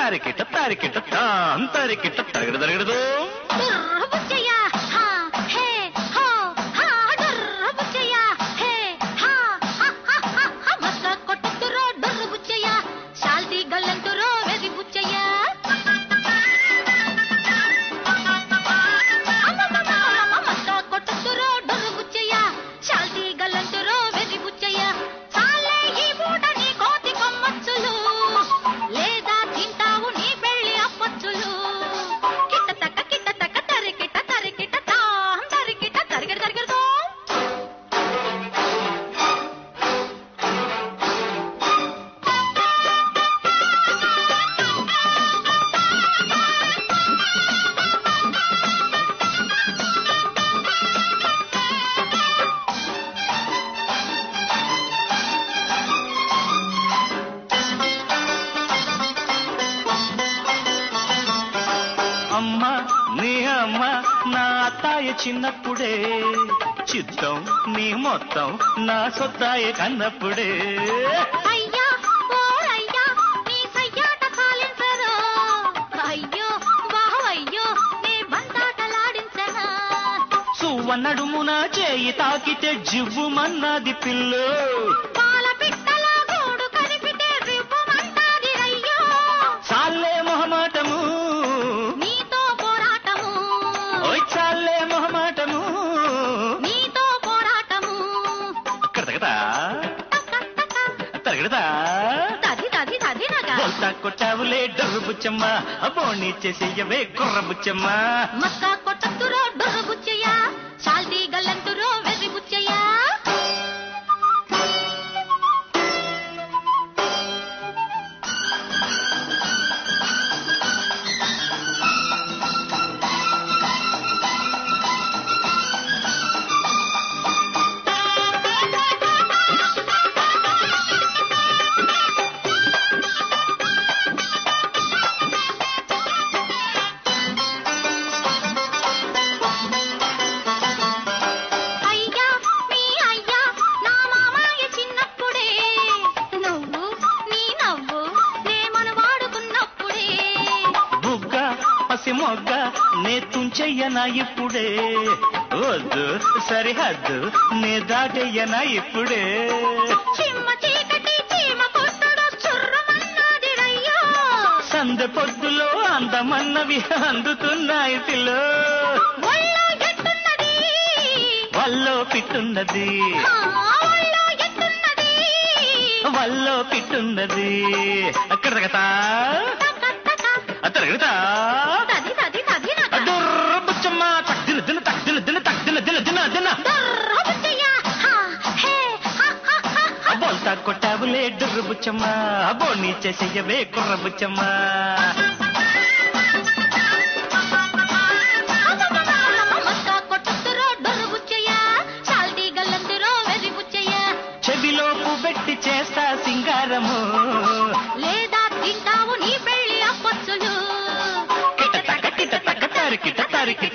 తారికిట తారికిట తాం తారికిట తరగడు తరగడదు డుర్ర బుచ్చయ్య హా హే హో హా డుర్ర బుచ్చయ్య హే హా హా హా హా హా మస్క కొట్టుతురో డుర్ర బుచ్చయ్య శాల్తీ గల్లంతురో వెది బుచ్చయ్య అమ్మమ్మమ్మమ్మ మస్క కొట్టుతురో డుర్ర బుచ్చయ్య శాల్తీ గల్లంతురో వెది బుచ్చయ్య చాలే ఈ పూట నీ కోతి కొమ్మచ్చులు లేదా తింటావు నీ పెళ్లి అప్పచ్చులు కిట్ట తక్క కిట్ట తక్క తరికిట తరికిట తాం తరికిట తరికిట తరికిట అమ్మ నీ అమ్మ నా అత్తాయ చిన్నప్పుడే చిత్తం నీ మొత్తం నా సొత్తాయ కన్నప్పుడే అయ్యా ఓ అయ్యా నీ సయ్యాట కాలించరా అయ్యో బావయ్యో నీ బంతాటలాడించనా సువ్వన్నడుమున చేయి తాకితే జివ్వుమన్నది పిల్లో పాల పిట్టల గూడు కనిపితే రివ్వుమంటాది అయ్యో చాలే మొహమాటము నీతో పోరాటము ఓయ్ చాలే మొహమాటము నీతో పోరాటము అక్కడ తగదా టక టక తరగడదా తది తది తది నగ బొల్తా కొట్టావులే డర్రు బుచ్చమ్మ బోణి చేసేయవే కుర్ర బుచ్చమ్మ మస్కా కొట్టతురో డొర్రు బుచ్చయ్య శాల్తీ గల్లంతురో వెర్రి బుచ్చయ్య అయ్యా మీ అయ్యా నా మామయ్య చిన్నప్పుడే నువ్వు నీ నవ్వు నే మనవాడుకున్నప్పుడే బుగ్గ పసి మొగ్గ నే తుంచెయ్యనా ఇప్పుడే వద్దు సరిహద్దు నే దాటయ్యనా ఇప్పుడే చిమ్మ చీకటి చీమ కొట్టుడు చుర్రమన్నాదిరయ్యో సందె పొద్దులో అందమన్నవి అందుతున్నాయి పిల్లో ఒళ్ళో ఎట్టున్నది వల్లో పిట్టున్నది ఆ, ఒళ్ళో ఎట్టున్నది వల్లో పిట్టున్నది అక్కడ తగతా టక టక తరగడతా తది తది తది నగ అడ్డర్ర బుచ్చమ్మ తగ్దిన దిన తగ్దిన దిన తగ్దిన దిన దిన దిన డొర్ర బుచ్చయ్య హా హే హా హా హా హా బోల్తా కొట్టావులే డుర్రు బుచ్చమ్మ బోణి చేసేయవే కుర్ర బుచ్చమ్మ మస్కా కొట్టుతురో డొర్రు బుచ్చయ్య శాల్తీ గల్లంతురో వెర్రి బుచ్చయ్య చెవిలోపు పెట్టి చేస్తా సింగారము లేదా తింటావు నీ పెళ్లి అప్పచ్చులు కిట తక్క కిట తక్క తరికిట తరికిట